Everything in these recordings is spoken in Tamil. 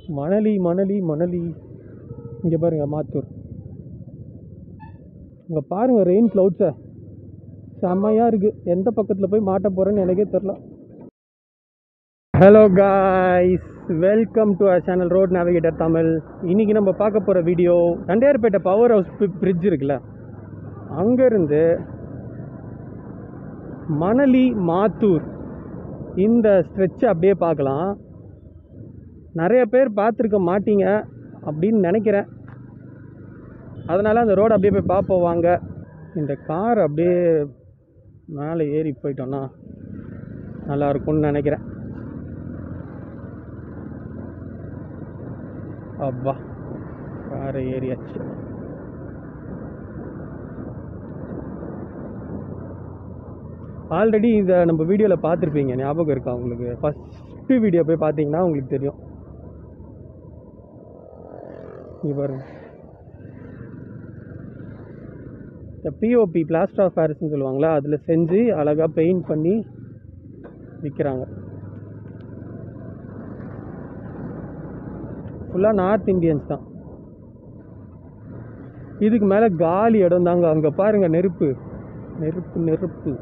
மணலி மணலி மணலி இங்கே பாருங்க மாத்தூர் இங்கே பாருங்க ரெயின் க்ளவுட்ஸை செம்மையாக இருக்குது எந்த பக்கத்தில் போய் மாட்ட போகிறேன்னு எனக்கே தெரில hello guys welcome to a channel road navigator Tamil இன்றைக்கி நம்ம பார்க்க போகிற video Tondiarpet power house bridge இருக்குல்ல அங்கேருந்து மணலி மாத்தூர் இந்த ஸ்ட்ரெச்சை அப்படியே பார்க்கலாம் நிறைய பேர் பார்த்துருக்க மாட்டீங்க அப்படின்னு நினைக்கிறேன் அதனால் அந்த ரோடு அப்படியே போய் பார்ப்போம் வாங்க இந்த கார் அப்படியே மேலே ஏறி போயிட்டோன்னா நல்லா இருக்கும்னு நினைக்கிறேன் அப்பா காரை ஏறியாச்சு ஆல்ரெடி இதை நம்ம வீடியோவில் பார்த்துருப்பீங்க ஞாபகம் இருக்கா உங்களுக்கு ஃபஸ்ட்டு வீடியோ போய் பார்த்தீங்கன்னா உங்களுக்கு தெரியும் இங்கே பாருங்க இந்த பிஓபி பிளாஸ்டர் ஆஃப் பாரிஸ்னு சொல்லுவாங்களா அதில் செஞ்சு அழகாக பெயிண்ட் பண்ணி விற்கிறாங்க ஃபுல்லாக நார்த் இந்தியன்ஸ் தான் இதுக்கு மேலே காலி இடம் தாங்க அங்கே பாருங்க நெருப்பு நெருப்பு நெருப்பு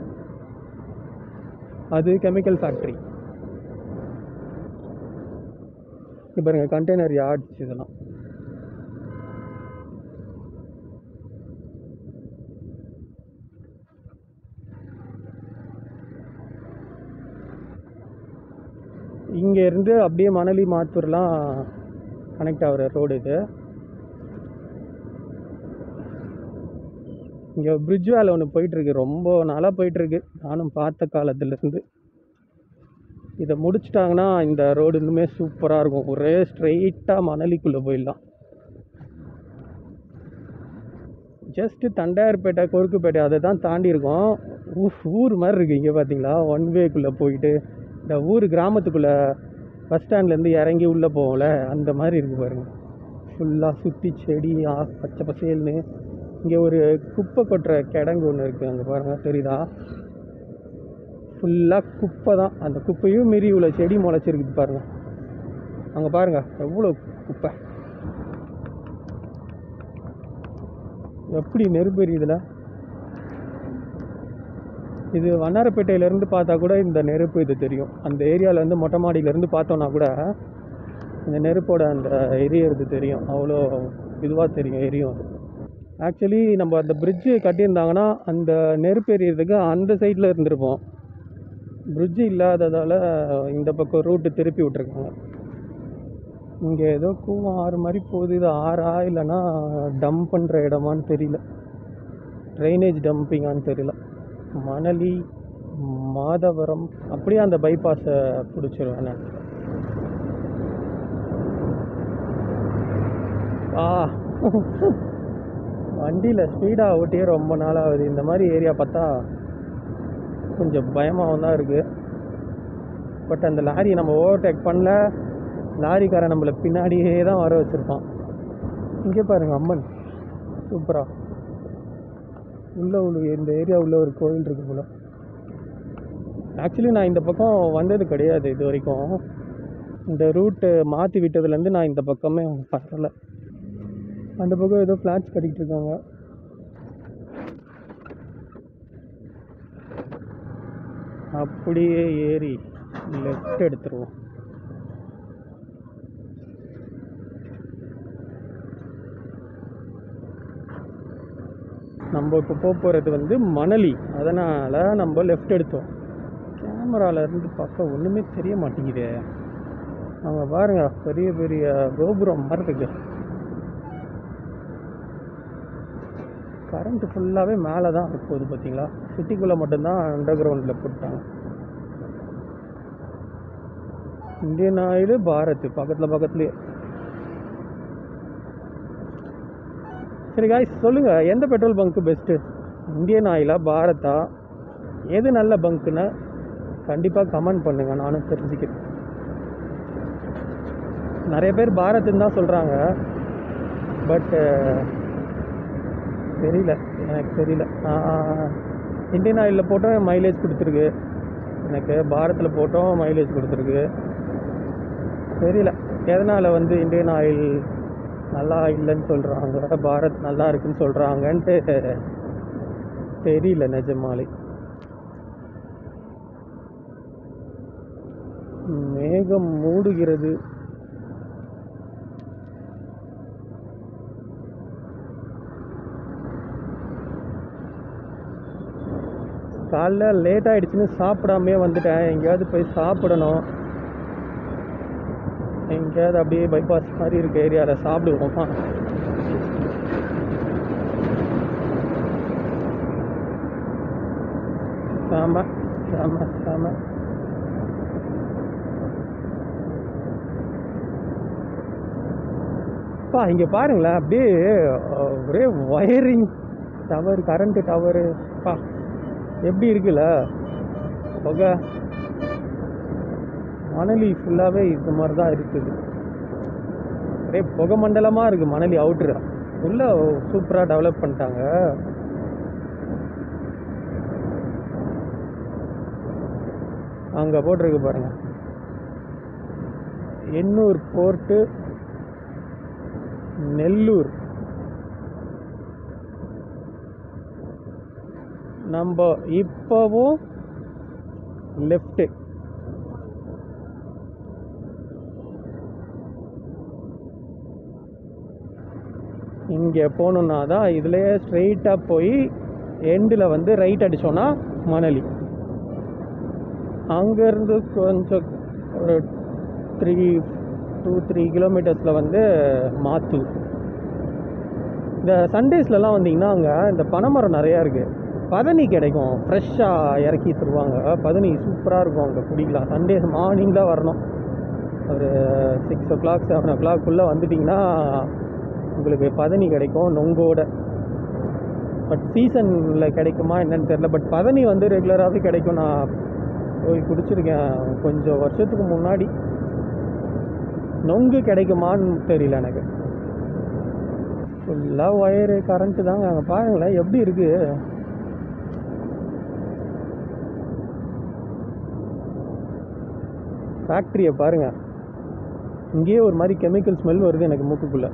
அது கெமிக்கல் ஃபேக்ட்ரி இங்கே பாருங்க கண்டெய்னர் யார்ட்ஸ் இதெல்லாம் இங்கே இருந்து அப்படியே மணலி மாத்தூர்லாம் கனெக்ட் ஆகிற ரோடு இது இங்கே பிரிட்ஜ் வேலை ஒன்று போயிட்டுருக்கு ரொம்ப நாளாக போயிட்டுருக்கு நானும் பார்த்த காலத்துலேருந்து இதை முடிச்சிட்டாங்கன்னா இந்த ரோடு இன்னுமே சூப்பராக இருக்கும் ஒரே ஸ்ட்ரெயிட்டாக மணலிக்குள்ளே போயிடலாம் ஜஸ்ட்டு தண்டையார்பேட்டை கொருக்குப்பேட்டை அதை தான் தாண்டி இருக்கோம் ஊ- ஊர் மாதிரி இருக்குது இங்கே பார்த்தீங்களா ஒன் வேக்குள்ளே போயிட்டு இந்த ஊர் கிராமத்துக்குள்ளே பஸ் ஸ்டாண்ட்லேருந்து இறங்கி உள்ளே போவோம்ல அந்த மாதிரி இருக்குது பாருங்க ஃபுல்லாக சுற்றி செடி ஆ பச்சை பசேல்னு இங்கே ஒரு குப்பை கொட்டுற கிடங்கு ஒன்று இருக்குது அங்கே பாருங்கள் தெரியுதா ஃபுல்லாக குப்பை தான் அந்த குப்பையும் மீறி இவ்வளோ செடி முளைச்சிருக்குது பாருங்கள் அங்கே பாருங்கள் எவ்வளோ குப்பை எப்படி நெருப்பு எரியுதுல இது வண்ணாரப்பேட்டையிலேருந்து பார்த்தா கூட இந்த நெருப்பு இது தெரியும் அந்த ஏரியாவிலேருந்து மொட்டை மாடியிலேருந்து பார்த்தோன்னா கூட இந்த நெருப்போட அந்த எரியறது தெரியும் அவ்வளோ இதுவாக தெரியும் எரியும் அது ஆக்சுவலி நம்ம அந்த பிரிட்ஜு கட்டியிருந்தாங்கன்னா அந்த நெருப்பு எரியறதுக்கு அந்த சைடில் இருந்திருப்போம் பிரிட்ஜு இல்லாததால் இந்த பக்கம் ரூட்டு திருப்பி விட்ருக்காங்க இங்கே ஏதோ கூவம் ஆறு மாதிரி போகுது இது ஆறா இல்லைன்னா டம்ப் பண்ணுற இடமான்னு தெரியல ட்ரைனேஜ் டம்பிங்கான்னு தெரியல மணலி மாதவரம் அப்படியே அந்த பைபாஸை பிடிச்சிருவேன் நான் ஆ வண்டியில் ஸ்பீடாக ஓட்டியே ரொம்ப நாள் ஆகுது இந்த மாதிரி ஏரியா பார்த்தா கொஞ்சம் பயமாகவும் தான் இருக்குது பட் அந்த லாரி நம்ம ஓவர்டேக் பண்ணல லாரிக்காரன் நம்மளை பின்னாடியே தான் வர வச்சுருப்பான் இங்கே பாருங்க அம்மன் சூப்பரா உள்ள உள்ள இந்த ஏரியா உள்ள ஒரு கோயில் இருக்கு போல ஆக்சுவலி நான் இந்த பக்கம் வந்தது கிடையாது இது வரைக்கும் இந்த ரூட்டு மாற்றி விட்டதுலேருந்து நான் இந்த பக்கமே வரல அந்த பக்கம் ஏதோ ஃப்ளாட்ஸ் கட்டிக்கிட்டு இருக்காங்க அப்படியே ஏறி லெஃப்ட் எடுத்துருவோம் நம்ம இப்போ போக போகிறது வந்து மணலி அதனால் நம்ம லெஃப்ட் எடுத்தோம் கேமரால இருந்து பார்க்க ஒன்றுமே தெரிய மாட்டேங்குதே அங்கே பாருங்க பெரிய பெரிய கோபுரம் மாதிரி இருக்கு கரண்ட் ஃபுல்லாகவே மேலே தான் போகுது பார்த்தீங்களா சிட்டிக்குள்ளே மட்டும்தான் அண்டர் கிரவுண்டில் போட்டாங்க இந்தியன் ஆயில் பாரத் பக்கத்தில் பக்கத்துலேயே சரி காய்ஸ் சொல்லுங்கள் எந்த பெட்ரோல் பங்க்கு பெஸ்ட்டு இந்தியன் ஆயிலா பாரத்தா எது நல்ல பங்க்குன்னு கண்டிப்பாக கமெண்ட் பண்ணுங்கள் நானும் தெரிஞ்சுக்கிறேன் நிறைய பேர் பாரத்துன்னு தான் சொல்கிறாங்க பட்டு தெரியல எனக்கு தெரியல நான் இந்தியன் ஆயிலில் போட்டோம் மைலேஜ் கொடுத்துருக்கு எனக்கு பாரத்தில் போட்டோம் மைலேஜ் கொடுத்துருக்கு தெரியல எதனால் வந்து இந்தியன் ஆயில் நல்லா இல்லைன்னு சொல்கிறாங்க பாரத் நல்லா இருக்குன்னு சொல்கிறாங்கன்ட்டு தெரியல நிஜமாலே மேகம் மூடுகிறது காலைல லேட் ஆயிடுச்சுன்னு சாப்பிடாமே வந்துட்டேன் எங்கேயாவது போய் சாப்பிடணும் எங்கேயாவது அப்படியே பைபாஸ் மாதிரி இருக்க ஏரியாவில் சாப்பிடுவோமா செம செம செம பா இங்கே பாருங்களேன் அப்படியே அஹ், ஒரே ஒயரிங் டவர் கரண்ட்டு டவரு பா எப்படி இருக்குல்ல புகை மணலி ஃபுல்லாகவே இந்த மாதிரி தான் இருக்குது ஒரே புகை மண்டலமாக இருக்குது மணலி அவுட்ரு உள்ளே சூப்பராக டெவலப் பண்ணிட்டாங்க அங்கே போட்டிருக்கு பாருங்க எண்ணூர் போர்ட்டு நெல்லூர் நம்ம இப்போவும் லெஃப்ட்டு இங்கே போகணுன்னா தான் இதுலேயே ஸ்ட்ரெயிட்டாக போய் எண்டில் வந்து ரைட் அடித்தோன்னா மணலி அங்கேருந்து கொஞ்சம் ஒரு த்ரீ டூ த்ரீ கிலோமீட்டர்ஸில் வந்து மாத்தூர் இந்த சண்டேஸ்லலாம் வந்தீங்கன்னா அங்கே இந்த பனைமரம் நிறையா இருக்குது பதனி கிடைக்கும் ஃப்ரெஷ்ஷாக இறக்கி தருவாங்க பதனி சூப்பராக இருக்கும் அங்கே குடிக்கலாம் சண்டேஸ் மார்னிங் தான் வரணும் ஒரு சிக்ஸ் ஓ கிளாக் செவன் ஓ கிளாக்குள்ளே வந்துட்டிங்கன்னா உங்களுக்கு பதனி கிடைக்கும் நொங்கோட பட் சீசனில் கிடைக்குமா என்னன்னு தெரில பட் பதனி வந்து ரெகுலராகவே கிடைக்கும் நான் போய் குடிச்சிருக்கேன் கொஞ்சம் வருஷத்துக்கு முன்னாடி நொங்கு கிடைக்குமான்னு தெரியல எனக்கு ஃபுல்லாக ஒயரு கரண்ட்டு தாங்க அங்கே பாருங்களேன் எப்படி இருக்கு ஃபேக்ட்ரியை பாருங்க இங்கேயே ஒரு மாதிரி கெமிக்கல் ஸ்மெல் வருது எனக்கு மூக்குக்குள்ளே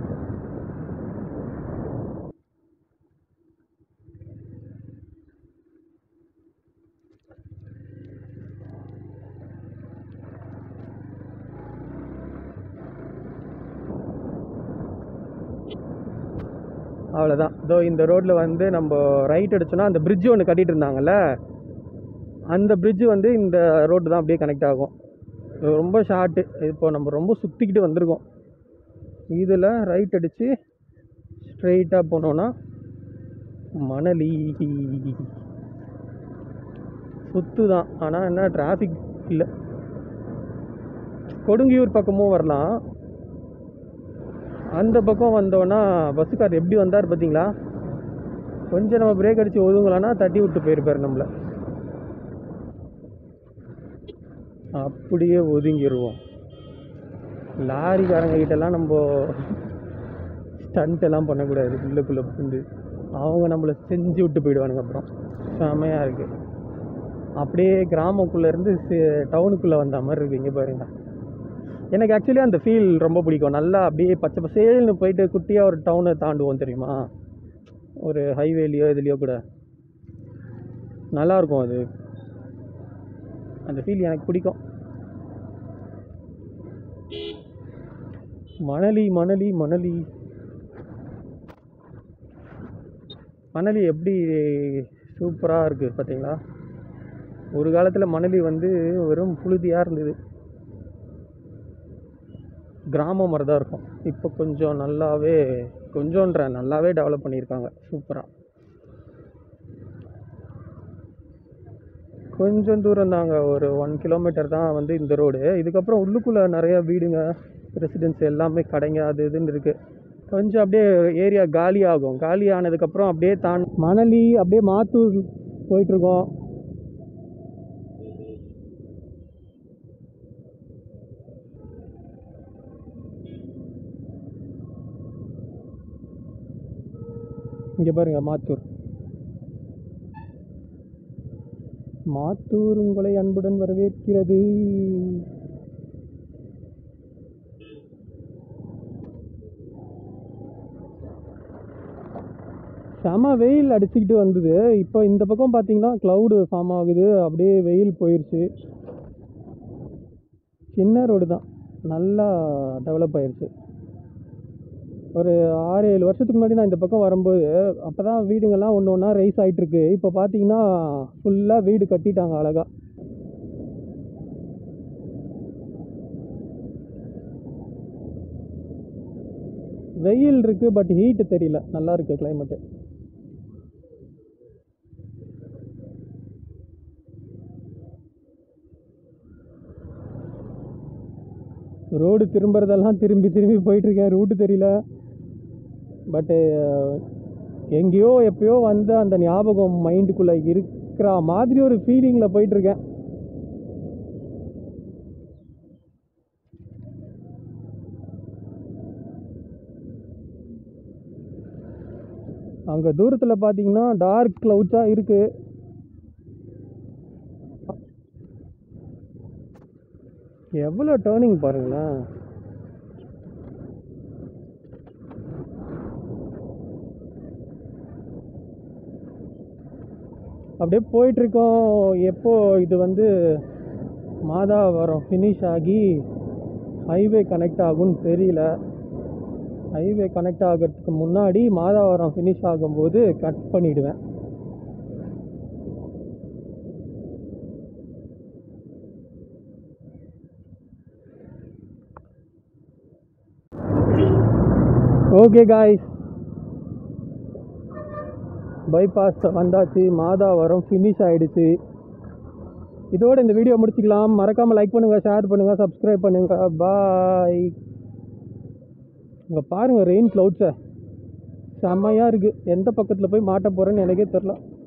அவ்வளோதான் இதோ இந்த ரோட்டில் வந்து நம்ம ரைட் அடிச்சோன்னா அந்த bridge ஒன்று கட்டிட்டு இருந்தாங்கல்ல அந்த bridge வந்து இந்த ரோடு தான் அப்படியே கனெக்ட் ஆகும் இது ரொம்ப ஷார்ட்டு இப்போ நம்ம ரொம்ப சுற்றிக்கிட்டு வந்திருக்கோம் இதில் ரைட் அடித்து ஸ்ட்ரெயிட்டாக போனோன்னா மணலி சுத்து தான் ஆனால் என்ன டிராஃபிக் இல்லை கொடுங்கியூர் பக்கமும் வரலாம் அந்த பக்கம் வந்தோன்னா பஸ்ஸுக்கார் எப்படி வந்தார் பார்த்தீங்களா கொஞ்சம் நம்ம பிரேக் அடித்து ஒதுங்கலான்னா தட்டி விட்டு போயிருப்பார் நம்மளை அப்படியே ஒதுங்கிடுவோம் லாரிக்காரங்க கிட்டலாம் நம்ம ஸ்டண்ட் எல்லாம் பண்ணக்கூடாது உள்ளுக்குள்ளே புந்து அவங்க நம்மளை செஞ்சு விட்டு போயிடுவானுங்க அப்புறம் செமையாக இருக்குது அப்படியே கிராமக்குள்ளேருந்து டவுனுக்குள்ளே வந்த மாதிரி இருக்கு இங்கே பாருங்க எனக்கு ஆக்சுவலி அந்த ஃபீல் ரொம்ப பிடிக்கும் நல்லா அப்படியே பச்சை பசேல்னு போயிட்டு குட்டியாக ஒரு டவுனை தாண்டுவோம் தெரியுமா ஒரு ஹைவேலையோ இதுலேயோ கூட நல்லாயிருக்கும் அது அந்த ஃபீல் எனக்கு பிடிக்கும் மணலி மணலி மணலி மணலி எப்படி சூப்பராக இருக்குது பார்த்தீங்களா ஒரு காலத்தில் மணலி வந்து வெறும் புழுதியாக இருந்தது கிராமம் மாதிரி தான் இருக்கும் இப்போ கொஞ்சம் நல்லாவே கொஞ்சன்ற நல்லாவே டெவலப் பண்ணியிருக்காங்க சூப்பராக கொஞ்சம் தூரம் தாங்க ஒரு ஒன் கிலோமீட்டர் தான் வந்து இந்த ரோடு இதுக்கப்புறம் உள்ளுக்குள்ளே நிறைய வீடுங்க ரெசிடென்ஸ் எல்லாமே கடைங்க அது இதுன்னு இருக்குது கொஞ்சம் அப்படியே ஏரியா காலி ஆகும் காலி ஆனதுக்கப்புறம் அப்படியே தான் மணலி அப்படியே மாத்தூர் போயிட்டுருக்கோம் இங்கே பாருங்க மாத்தூர் மாத்தூர் உங்களை அன்புடன் வரவேற்கிறது செம வெயில் அடிச்சுக்கிட்டு வந்தது இப்போ இந்த பக்கம் பார்த்தீங்கன்னா க்ளவுடு ஃபார்ம் ஆகுது அப்படியே வெயில் போயிடுச்சு சின்ன ரோடு தான் நல்லா டெவலப் ஆயிடுச்சு ஒரு ஆறு ஏழு வருஷத்துக்கு முன்னாடி நான் இந்த பக்கம் வரும்போது அப்போ தான் வீடுங்கள்லாம் ஒன்று ஒன்றா ரைஸ் ஆகிட்டுருக்கு இப்போ பார்த்தீங்கன்னா ஃபுல்லாக வீடு கட்டிட்டாங்க அழகா வெயில் இருக்குது பட் ஹீட்டு தெரியல நல்லா இருக்குது கிளைமேட்டு ரோடு திரும்புறதெல்லாம் திரும்பி திரும்பி போயிட்டுருக்கேன் ரூட்டு தெரியல பட்டு எங்கேயோ எப்பயோ வந்து அந்த ஞாபகம் மைண்டுக்குள்ளே இருக்கிற மாதிரி ஒரு ஃபீலிங்கில் போயிட்டுருக்கேன் அங்கே தூரத்தில் பார்த்தீங்கன்னா டார்க் க்ளவுட்ஸாக இருக்குது எவ்வளோ டேர்னிங் பாருங்களேன் அப்படியே போயிட்டுருக்கோம் எப்போ இது வந்து மாதாவரம் ஃபினிஷ் ஆகி ஹைவே கனெக்ட் ஆகும்னு தெரியல ஹைவே கனெக்ட் ஆகிறதுக்கு முன்னாடி மாதாவரம் ஃபினிஷ் ஆகும்போது கட் பண்ணிடுவேன் ஓகே காய்ஸ் பைபாஸ் வந்தாச்சு மாதாவரம் ஃபினிஷ் ஆயிடுச்சு இதோட இந்த வீடியோ முடிச்சுக்கலாம் மறக்காமல் லைக் பண்ணுங்கள் ஷேர் பண்ணுங்கள் சப்ஸ்கிரைப் பண்ணுங்கள் பாய் இங்கே பாருங்கள் ரெயின் க்ளவுட்ஸை செம்மையாக இருக்குது எந்த பக்கத்தில் போய் மாட்ட போகிறேன்னு எனக்கே தெரில